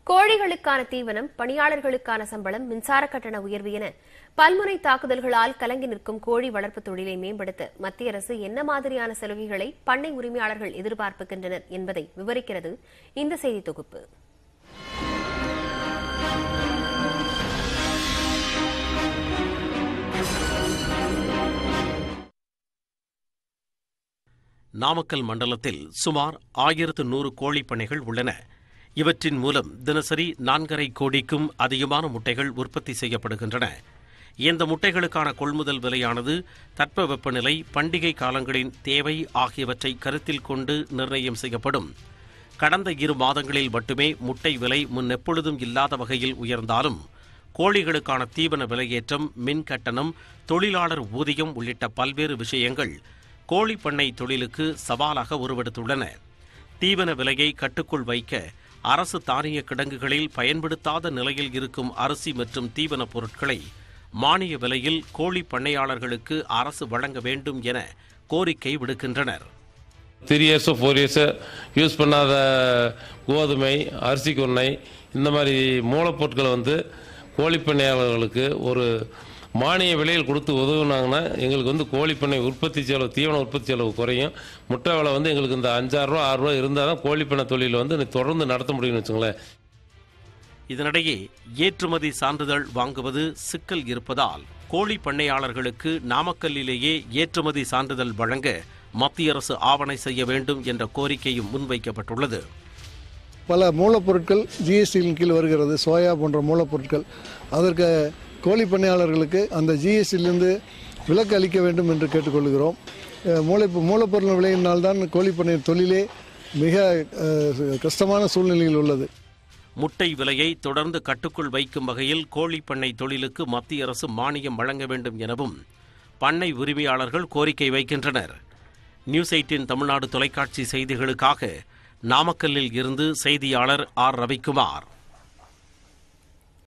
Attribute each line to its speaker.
Speaker 1: கோழிகளுக்கான தீவனம் பணியாளர்களுக்கான சம்பளம் மின்சார கட்டண உயர்வு என பல்முனை தாக்குதல்களால் கலங்கி நிற்கும் கோழி வளர்ப்பு தொழிலை மேம்படுத்த மத்திய அரசு என்ன மாதிரியான சலுகைகளை பண்ணை உரிமையாளர்கள் எதிர்பார்க்கின்றனர் என்பதை விவரிக்கிறது இந்த செய்தி தொகுப்பு
Speaker 2: நாமக்கல் மண்டலத்தில் சுமார் ஆயிரத்து நூறு கோழிப் பண்ணைகள் உள்ளன இவற்றின் மூலம் தினசரி நான்கரை கோடிக்கும் அதிகமான முட்டைகள் உற்பத்தி செய்யப்படுகின்றன இந்த முட்டைகளுக்கான கொள்முதல் விலையானது தட்பவெப்பநிலை பண்டிகை காலங்களின் தேவை ஆகியவற்றை கருத்தில் கொண்டு நிர்ணயம் செய்யப்படும் கடந்த இரு மாதங்களில் மட்டுமே முட்டை விலை முன்னெப்பொழுதும் இல்லாத வகையில் உயர்ந்தாலும் கோழிகளுக்கான தீவன விலையேற்றம் மின் கட்டணம் தொழிலாளர் ஊதியம் உள்ளிட்ட பல்வேறு விஷயங்கள் கோழி பண்ணை தொழிலுக்கு சவாலாக உருவெடுத்துள்ளன தீவன விலையை கட்டுக்குள் வைக்க அரசு தானிய கிடங்குகளில் பயன்படுத்தாத நிலையில் இருக்கும் அரிசி மற்றும் தீவனப் பொருட்களை மானிய விலையில் கோழி பண்ணையாளர்களுக்கு அரசு வழங்க வேண்டும் என கோரிக்கை விடுக்கின்றனர்
Speaker 3: த்ரீ இயர்ஸோ ஃபோர் இயர்ஸோ யூஸ் பண்ணாத கோதுமை அரிசி கொன்னை இந்த மாதிரி மூலப்பொருட்களை வந்து கோழிப்பண்ணையாளர்களுக்கு ஒரு மானிய விலையில் கொடுத்து உதவுனாங்கன்னா எங்களுக்கு வந்து கோழிப்பண்ணை உற்பத்தி செலவு தீவன உற்பத்தி செலவு குறையும் முட்டை விலை வந்து எங்களுக்கு இந்த அஞ்சாறுரூவா ஆறுரூவா இருந்தால் தான் கோழிப்பண்ணை தொழிலை வந்து தொடர்ந்து நடத்த முடியும்னு வச்சுங்களேன்
Speaker 2: இதனிடையே ஏற்றுமதி சான்றிதழ் வாங்குவது சிக்கல் இருப்பதால் கோழி பண்ணையாளர்களுக்கு நாமக்கல்லிலேயே ஏற்றுமதி சான்றிதழ் வழங்க மத்திய அரசு ஆவணை செய்ய வேண்டும் என்ற கோரிக்கையும் முன்வைக்கப்பட்டுள்ளது
Speaker 4: பல மூலப்பொருட்கள் ஜிஎஸ்டியின் கீழ் வருகிறது சோயா போன்ற மூலப்பொருட்கள் அதற்கு கோழி பண்ணையாளர்களுக்கு அந்த ஜிஎஸ்டியிலிருந்து விலக்கு அளிக்க வேண்டும் என்று கேட்டுக்கொள்கிறோம் அஹ் மூளை மூலப்பொருள் விலையினால்தான் கோழி பண்ணை தொழிலே மிக அஹ், கஷ்டமான சூழ்நிலையில் உள்ளது
Speaker 2: முட்டை விலையை தொடர்ந்து கட்டுக்குள் வைக்கும் வகையில் கோழி பண்ணை தொழிலுக்கு மத்திய அரசு மானியம் வழங்க வேண்டும் எனவும் பண்ணை உரிமையாளர்கள் கோரிக்கை வைக்கின்றனர் நியூஸ் எயிட்டின் தமிழ்நாடு தொலைக்காட்சி செய்திகளுக்காக நாமக்கல்லில் இருந்து செய்தியாளர் ஆர் ரவிக்குமார்